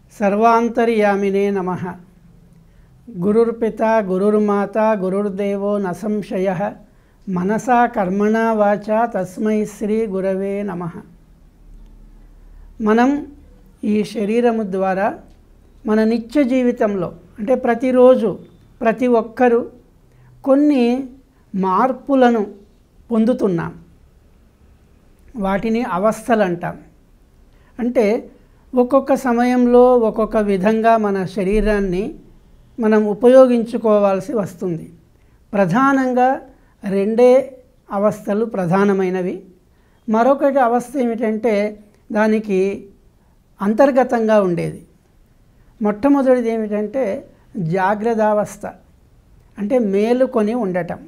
సర్వాంతర్యామినే నమ గురుర్పిత గురుర్మాత గురుర్దేవో న సంశయ మనసా కర్మణా వాచ తస్మై శ్రీ గురవే నమ మనం ఈ శరీరము ద్వారా మన నిత్య జీవితంలో అంటే ప్రతిరోజు ప్రతి ఒక్కరూ కొన్ని మార్పులను పొందుతున్నాం వాటిని అవస్థలు అంటాం అంటే ఒక్కొక్క సమయంలో ఒక్కొక్క విధంగా మన శరీరాన్ని మనం ఉపయోగించుకోవాల్సి వస్తుంది ప్రధానంగా రెండే అవస్థలు ప్రధానమైనవి మరొకటి అవస్థ ఏమిటంటే దానికి అంతర్గతంగా ఉండేది మొట్టమొదటిది ఏమిటంటే జాగ్రత్తావస్థ అంటే మేలుకొని ఉండటం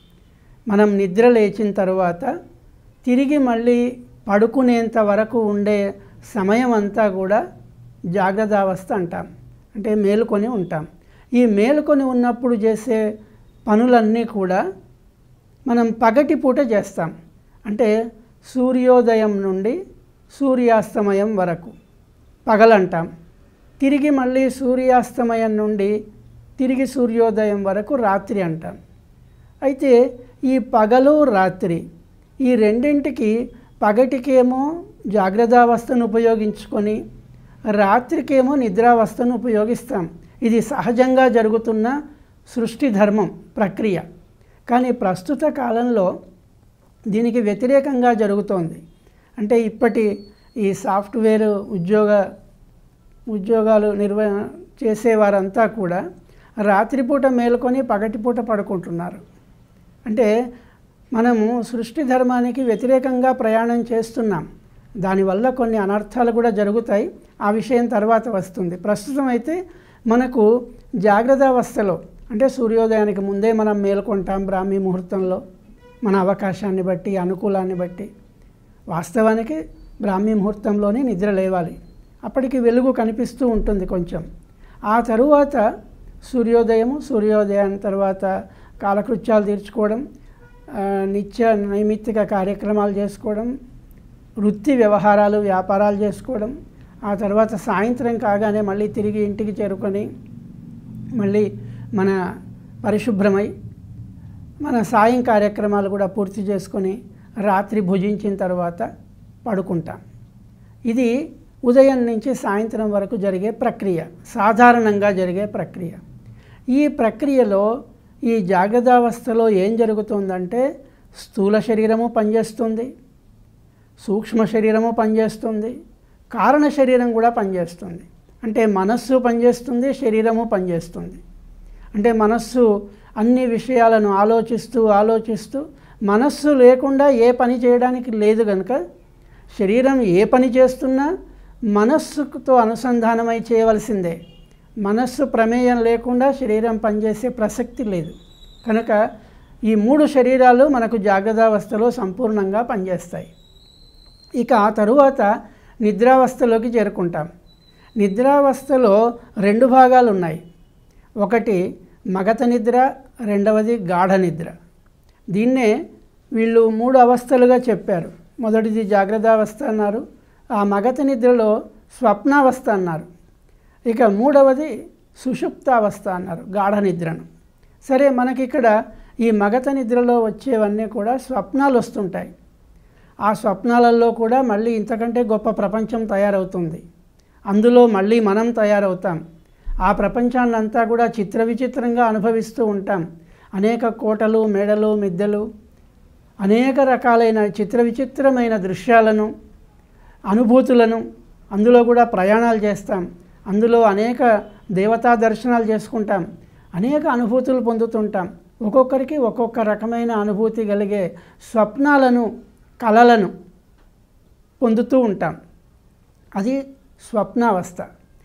మనం నిద్ర లేచిన తర్వాత తిరిగి మళ్ళీ పడుకునేంత వరకు ఉండే సమయం అంతా కూడా జాగ్రత్తావస్థ అంటాం అంటే మేలుకొని ఉంటాం ఈ మేలుకొని ఉన్నప్పుడు చేసే పనులన్నీ కూడా మనం పగటి పూట చేస్తాం అంటే సూర్యోదయం నుండి సూర్యాస్తమయం వరకు పగలంటాం తిరిగి మళ్ళీ సూర్యాస్తమయం నుండి తిరిగి సూర్యోదయం వరకు రాత్రి అంటాం అయితే ఈ పగలు రాత్రి ఈ రెండింటికి పగటికేమో జాగ్రత్తావస్థను ఉపయోగించుకొని రాత్రికేమో నిద్రావస్థను ఉపయోగిస్తాం ఇది సహజంగా జరుగుతున్న సృష్టి ధర్మం ప్రక్రియ కానీ ప్రస్తుత కాలంలో దీనికి వ్యతిరేకంగా జరుగుతోంది అంటే ఇప్పటి ఈ సాఫ్ట్వేర్ ఉద్యోగ ఉద్యోగాలు నిర్వ చేసేవారంతా కూడా రాత్రిపూట మేలుకొని పగటిపూట పడుకుంటున్నారు అంటే మనము సృష్టి ధర్మానికి వ్యతిరేకంగా ప్రయాణం చేస్తున్నాం దానివల్ల కొన్ని అనర్థాలు కూడా జరుగుతాయి ఆ విషయం తర్వాత వస్తుంది ప్రస్తుతం అయితే మనకు జాగ్రత్త అవస్థలో అంటే సూర్యోదయానికి ముందే మనం మేల్కొంటాం బ్రాహ్మీ ముహూర్తంలో మన అవకాశాన్ని బట్టి అనుకూలాన్ని బట్టి వాస్తవానికి బ్రాహ్మీ ముహూర్తంలోనే నిద్ర లేవాలి అప్పటికి వెలుగు కనిపిస్తూ ఉంటుంది కొంచెం ఆ తరువాత సూర్యోదయము సూర్యోదయం తర్వాత కాలకృత్యాలు తీర్చుకోవడం ఆ, నిత్య నైమిత్తిక కార్యక్రమాలు చేసుకోవడం వృత్తి వ్యవహారాలు వ్యాపారాలు చేసుకోవడం ఆ తర్వాత సాయంత్రం కాగానే మళ్ళీ తిరిగి ఇంటికి చేరుకొని మళ్ళీ మన పరిశుభ్రమై మన సాయం కార్యక్రమాలు కూడా పూర్తి చేసుకొని రాత్రి భుజించిన తర్వాత పడుకుంటాం ఇది ఉదయం నుంచి సాయంత్రం వరకు జరిగే ప్రక్రియ సాధారణంగా జరిగే ప్రక్రియ ఈ ప్రక్రియలో ఈ జాగ్రత్తావస్థలో ఏం జరుగుతుందంటే స్థూల శరీరము పనిచేస్తుంది సూక్ష్మ శరీరము పనిచేస్తుంది కారణ శరీరం కూడా పనిచేస్తుంది అంటే మనస్సు పనిచేస్తుంది శరీరము పనిచేస్తుంది అంటే మనస్సు అన్ని విషయాలను ఆలోచిస్తూ ఆలోచిస్తూ మనస్సు లేకుండా ఏ పని చేయడానికి లేదు కనుక శరీరం ఏ పని చేస్తున్నా మనస్సుతో అనుసంధానమై చేయవలసిందే మనస్సు ప్రమేయం లేకుండా శరీరం పనిచేసే ప్రసక్తి లేదు కనుక ఈ మూడు శరీరాలు మనకు జాగ్రత్తావస్థలో సంపూర్ణంగా పనిచేస్తాయి ఇక ఆ తరువాత నిద్రావస్థలోకి చేరుకుంటాం నిద్రావస్థలో రెండు భాగాలు ఉన్నాయి ఒకటి మగత నిద్ర రెండవది గాఢ నిద్ర దీన్నే వీళ్ళు మూడు అవస్థలుగా చెప్పారు మొదటిది జాగ్రత్తావస్థ అన్నారు ఆ మగత నిద్రలో స్వప్నావస్థ అన్నారు ఇక మూడవది సుషుప్తావస్థ అన్నారు గాఢ నిద్రను సరే మనకిక్కడ ఈ మగత నిద్రలో వచ్చేవన్నీ కూడా స్వప్నాలు వస్తుంటాయి ఆ స్వప్నాలలో కూడా మళ్ళీ ఇంతకంటే గొప్ప ప్రపంచం తయారవుతుంది అందులో మళ్ళీ మనం తయారవుతాం ఆ ప్రపంచాన్నంతా కూడా చిత్ర విచిత్రంగా అనుభవిస్తూ ఉంటాం అనేక కోటలు మేడలు మిద్దెలు అనేక రకాలైన చిత్ర విచిత్రమైన దృశ్యాలను అనుభూతులను అందులో కూడా ప్రయాణాలు చేస్తాం అందులో అనేక దేవతా దర్శనాలు చేసుకుంటాం అనేక అనుభూతులు పొందుతుంటాం ఒక్కొక్కరికి ఒక్కొక్క రకమైన అనుభూతి కలిగే స్వప్నాలను కలలను పొందుతూ ఉంటాం అది స్వప్నావస్థ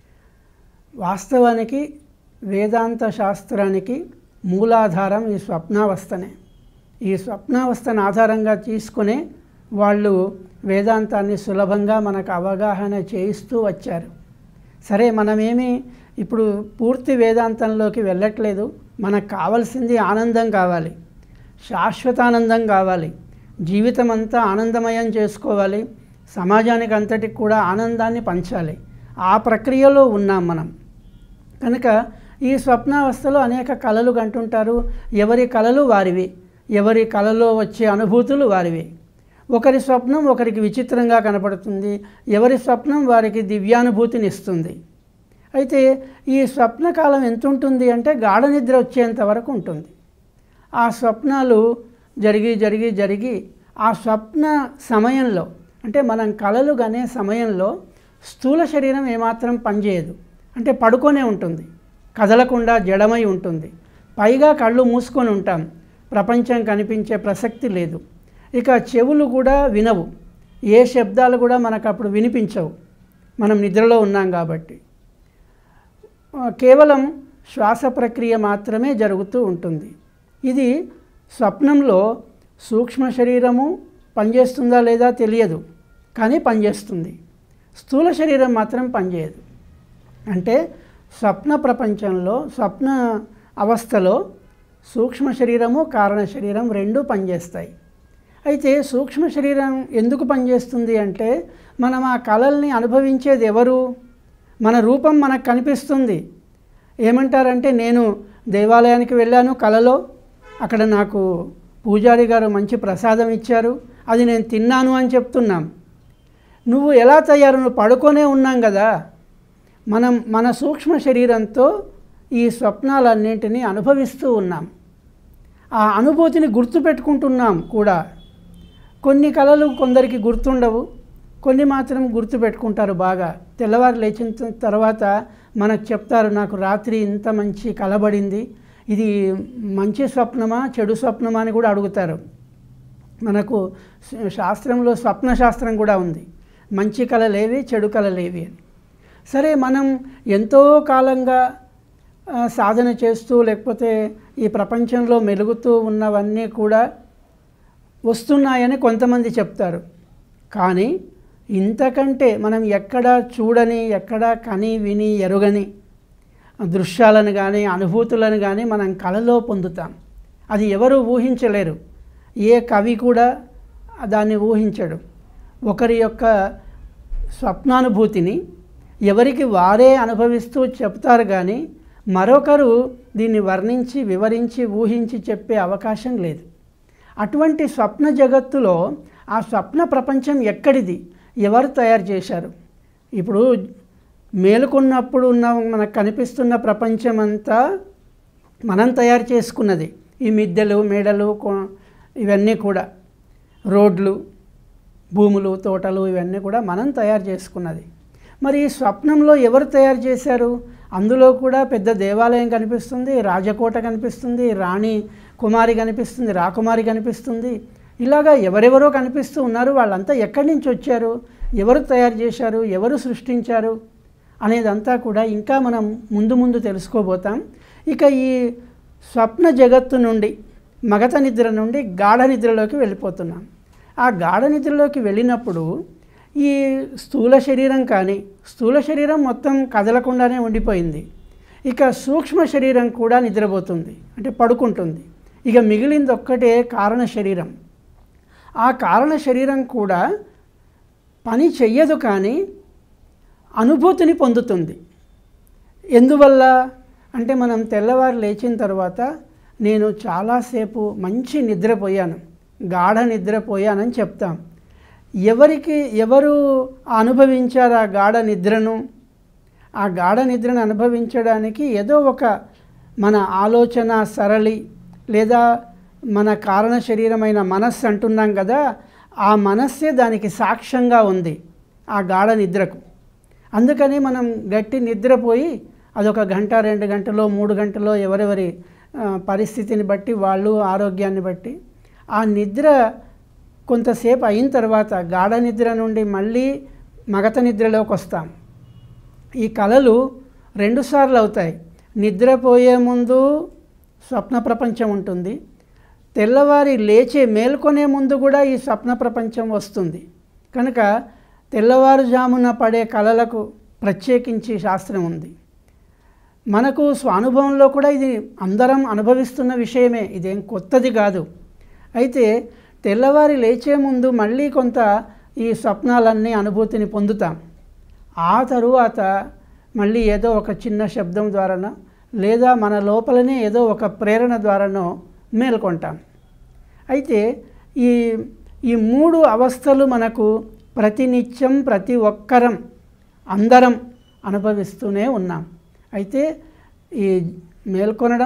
వాస్తవానికి వేదాంత శాస్త్రానికి మూలాధారం ఈ స్వప్నావస్థనే ఈ స్వప్నావస్థను ఆధారంగా తీసుకునే వాళ్ళు వేదాంతాన్ని సులభంగా మనకు అవగాహన చేయిస్తూ వచ్చారు సరే మనమేమి ఇప్పుడు పూర్తి వేదాంతంలోకి వెళ్ళట్లేదు మనకు కావాల్సింది ఆనందం కావాలి శాశ్వతానందం కావాలి జీవితం అంతా ఆనందమయం చేసుకోవాలి సమాజానికి అంతటికి కూడా ఆనందాన్ని పంచాలి ఆ ప్రక్రియలో ఉన్నాం మనం కనుక ఈ స్వప్నావస్థలో అనేక కళలు కంటుంటారు ఎవరి కళలు వారివి ఎవరి కళలో వచ్చే అనుభూతులు వారివి ఒకరి స్వప్నం ఒకరికి విచిత్రంగా కనపడుతుంది ఎవరి స్వప్నం వారికి దివ్యానుభూతిని ఇస్తుంది అయితే ఈ స్వప్నకాలం ఎంత ఉంటుంది అంటే గాఢ నిద్ర వచ్చేంత వరకు ఉంటుంది ఆ స్వప్నాలు జరిగి జరిగి జరిగి ఆ స్వప్న సమయంలో అంటే మనం కలలు కనే సమయంలో స్థూల శరీరం ఏమాత్రం పనిచేయదు అంటే పడుకొనే ఉంటుంది కదలకుండా జడమై ఉంటుంది పైగా కళ్ళు మూసుకొని ఉంటాం ప్రపంచం కనిపించే ప్రసక్తి లేదు ఇక చెవులు కూడా వినవు ఏ శబ్దాలు కూడా మనకు అప్పుడు వినిపించవు మనం నిద్రలో ఉన్నాం కాబట్టి ఆ, కేవలం శ్వాస ప్రక్రియ మాత్రమే జరుగుతూ ఉంటుంది ఇది స్వప్నంలో సూక్ష్మ శరీరము పనిచేస్తుందా లేదా తెలియదు కానీ పనిచేస్తుంది స్థూల శరీరం మాత్రం పనిచేయదు అంటే స్వప్న ప్రపంచంలో స్వప్న అవస్థలో సూక్ష్మ శరీరము కారణ శరీరం రెండూ పనిచేస్తాయి అయితే సూక్ష్మ శరీరం ఎందుకు పనిచేస్తుంది అంటే మనం ఆ కళల్ని అనుభవించేది ఎవరు మన రూపం మనకు కనిపిస్తుంది ఏమంటారంటే నేను దేవాలయానికి వెళ్ళాను కలలో అక్కడ నాకు పూజారి గారు మంచి ప్రసాదం ఇచ్చారు అది నేను తిన్నాను అని చెప్తున్నాం నువ్వు ఎలా తయారు నువ్వు పడుకొనే ఉన్నాం కదా మనం మన సూక్ష్మ శరీరంతో ఈ స్వప్నాలన్నింటినీ అనుభవిస్తూ ఉన్నాం ఆ అనుభూతిని గుర్తుపెట్టుకుంటున్నాం కూడా కొన్ని కళలు కొందరికి గుర్తుండవు కొన్ని మాత్రం గుర్తుపెట్టుకుంటారు బాగా తెల్లవారు లేచిన త- తర్వాత మనకు చెప్తారు నాకు రాత్రి ఇంత మంచి కలబడింది ఇది మంచి స్వప్నమా చెడు స్వప్నమా అని కూడా అడుగుతారు మనకు శ- శాస్త్రంలో స్వప్న శాస్త్రం కూడా ఉంది మంచి కళలేవి చెడు కళలేవి అని సరే మనం ఎంతో కాలంగా ఆ, సాధన చేస్తూ లేకపోతే ఈ ప్రపంచంలో మెలుగుతూ ఉన్నవన్నీ కూడా వస్తున్నాయని కొంతమంది చెప్తారు కానీ ఇంతకంటే మనం ఎక్కడ చూడని ఎక్కడ కని విని ఎరుగని దృశ్యాలను కానీ అనుభూతులను కానీ మనం కళలో పొందుతాం అది ఎవరు ఊహించలేరు ఏ కవి కూడా దాన్ని ఊహించడు ఒకరి యొక్క స్వప్నానుభూతిని ఎవరికి వారే అనుభవిస్తూ చెప్తారు కానీ మరొకరు దీన్ని వర్ణించి వివరించి ఊహించి చెప్పే అవకాశం లేదు అటువంటి స్వప్న జగత్తులో ఆ స్వప్న ప్రపంచం ఎక్కడిది ఎవరు తయారు చేశారు ఇప్పుడు మేలుకున్నప్పుడు ఉన్న మనకు కనిపిస్తున్న ప్రపంచం అంతా మనం తయారు చేసుకున్నది ఈ మిద్దెలు మేడలు కొ- ఇవన్నీ కూడా రోడ్లు భూములు తోటలు ఇవన్నీ కూడా మనం తయారు చేసుకున్నది మరి ఈ స్వప్నంలో ఎవరు తయారు చేశారు అందులో కూడా పెద్ద దేవాలయం కనిపిస్తుంది రాజకోట కనిపిస్తుంది రాణి కుమారి కనిపిస్తుంది రాకుమారి కనిపిస్తుంది ఇలాగా ఎవరెవరో కనిపిస్తూ ఉన్నారు వాళ్ళంతా ఎక్కడి నుంచి వచ్చారు ఎవరు తయారు చేశారు ఎవరు సృష్టించారు అనేదంతా కూడా ఇంకా మనం ముందు ముందు తెలుసుకోబోతాం ఇక ఈ స్వప్న జగత్తు నుండి మగత నిద్ర నుండి గాఢ నిద్రలోకి వెళ్ళిపోతున్నాం ఆ గాఢ నిద్రలోకి వెళ్ళినప్పుడు ఈ స్థూల శరీరం కానీ స్థూల శరీరం మొత్తం కదలకుండానే ఉండిపోయింది ఇక సూక్ష్మ శరీరం కూడా నిద్రపోతుంది అంటే పడుకుంటుంది ఇక మిగిలింది ఒక్కటే కారణ శరీరం ఆ కారణ శరీరం కూడా పని చెయ్యదు కానీ అనుభూతిని పొందుతుంది ఎందువల్ల అంటే మనం తెల్లవారు లేచిన తర్వాత నేను చాలాసేపు మంచి నిద్రపోయాను గాఢ నిద్రపోయానని చెప్తాం ఎవరికి ఎవరు అనుభవించారు ఆ గాఢ నిద్రను ఆ గాఢ నిద్రను అనుభవించడానికి ఏదో ఒక మన ఆలోచన సరళి లేదా మన కారణ శరీరమైన మనస్సు అంటున్నాం కదా ఆ మనస్సే దానికి సాక్ష్యంగా ఉంది ఆ గాఢ నిద్రకు అందుకని మనం గట్టి నిద్రపోయి అదొక గంట రెండు గంటలో మూడు గంటలో ఎవరెవరి ఆ, పరిస్థితిని బట్టి వాళ్ళు ఆరోగ్యాన్ని బట్టి ఆ నిద్ర కొంతసేపు అయిన తర్వాత గాఢ నిద్ర నుండి మళ్ళీ మగత నిద్రలోకి వస్తాం ఈ కళలు రెండుసార్లు అవుతాయి నిద్రపోయే ముందు స్వప్న ప్రపంచం ఉంటుంది తెల్లవారి లేచే మేల్కొనే ముందు కూడా ఈ స్వప్న ప్రపంచం వస్తుంది కనుక తెల్లవారుజామున పడే కళలకు ప్రత్యేకించి శాస్త్రం ఉంది మనకు స్వానుభవంలో కూడా ఇది అందరం అనుభవిస్తున్న విషయమే ఇదేం కొత్తది కాదు అయితే తెల్లవారి లేచే ముందు మళ్ళీ కొంత ఈ స్వప్నాలన్నీ అనుభూతిని పొందుతాం ఆ తరువాత మళ్ళీ ఏదో ఒక చిన్న శబ్దం ద్వారానో లేదా మన లోపలనే ఏదో ఒక ప్రేరణ ద్వారానో మేల్కొంటాం అయితే ఈ ఈ మూడు అవస్థలు మనకు ప్రతినిత్యం ప్రతి ఒక్కరం అందరం అనుభవిస్తూనే ఉన్నాం అయితే ఈ మేల్కొనడం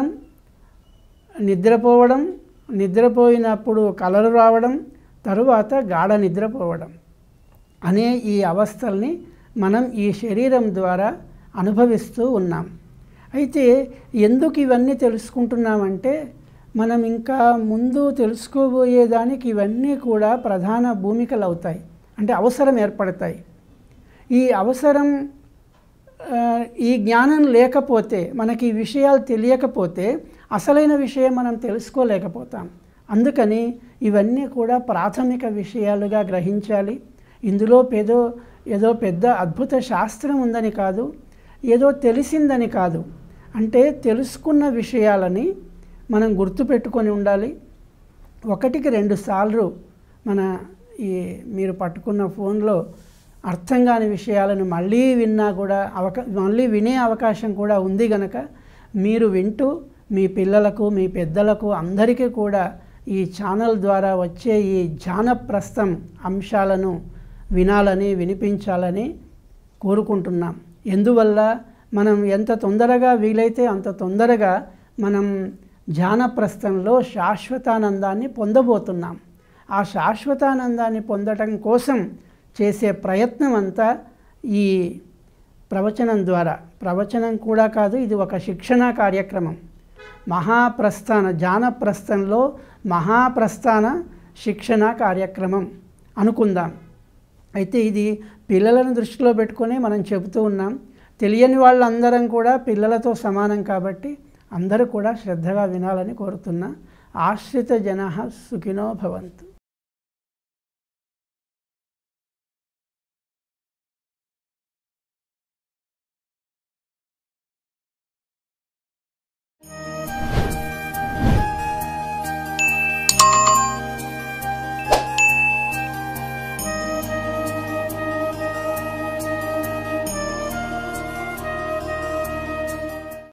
నిద్రపోవడం నిద్రపోయినప్పుడు కలలు రావడం తరువాత గాఢ నిద్రపోవడం అనే ఈ అవస్థల్ని మనం ఈ శరీరం ద్వారా అనుభవిస్తూ ఉన్నాం అయితే ఎందుకు ఇవన్నీ తెలుసుకుంటున్నామంటే మనం ఇంకా ముందు తెలుసుకోబోయేదానికి ఇవన్నీ కూడా ప్రధాన భూమికలు అవుతాయి అంటే అవసరం ఏర్పడతాయి ఈ అవసరం ఆ, ఈ జ్ఞానం లేకపోతే మనకి ఈ విషయాలు తెలియకపోతే అసలైన విషయం మనం తెలుసుకోలేకపోతాం అందుకని ఇవన్నీ కూడా ప్రాథమిక విషయాలుగా గ్రహించాలి ఇందులో ఏదో ఏదో పెద్ద అద్భుత శాస్త్రం ఉందని కాదు ఏదో తెలిసిందని కాదు అంటే తెలుసుకున్న విషయాలని మనం గుర్తుపెట్టుకొని ఉండాలి ఒకటికి రెండు సార్లు మన ఈ మీరు పట్టుకున్న ఫోన్లో అర్థం కాని విషయాలను మళ్ళీ విన్నా కూడా అవకా మళ్ళీ వినే అవకాశం కూడా ఉంది గనక మీరు వింటూ మీ పిల్లలకు మీ పెద్దలకు అందరికీ కూడా ఈ ఛానల్ ద్వారా వచ్చే ఈ ధ్యానప్రస్థం అంశాలను వినాలని వినిపించాలని కోరుకుంటున్నాం ఎందువల్ల మనం ఎంత తొందరగా వీలైతే అంత తొందరగా మనం ధ్యానప్రస్థంలో శాశ్వతానందాన్ని పొందబోతున్నాం ఆ శాశ్వతానందాన్ని పొందటం కోసం చేసే ప్రయత్నం అంతా ఈ ప్రవచనం ద్వారా ప్రవచనం కూడా కాదు ఇది ఒక శిక్షణా కార్యక్రమం మహాప్రస్థాన జానప్రస్థంలో మహాప్రస్థాన శిక్షణ కార్యక్రమం అనుకుందాం అయితే ఇది పిల్లలను దృష్టిలో పెట్టుకొని మనం చెబుతూ ఉన్నాం తెలియని వాళ్ళందరం కూడా పిల్లలతో సమానం కాబట్టి అందరూ కూడా శ్రద్ధగా వినాలని కోరుతున్నా ఆశ్రిత జన సుఖినో భవంతు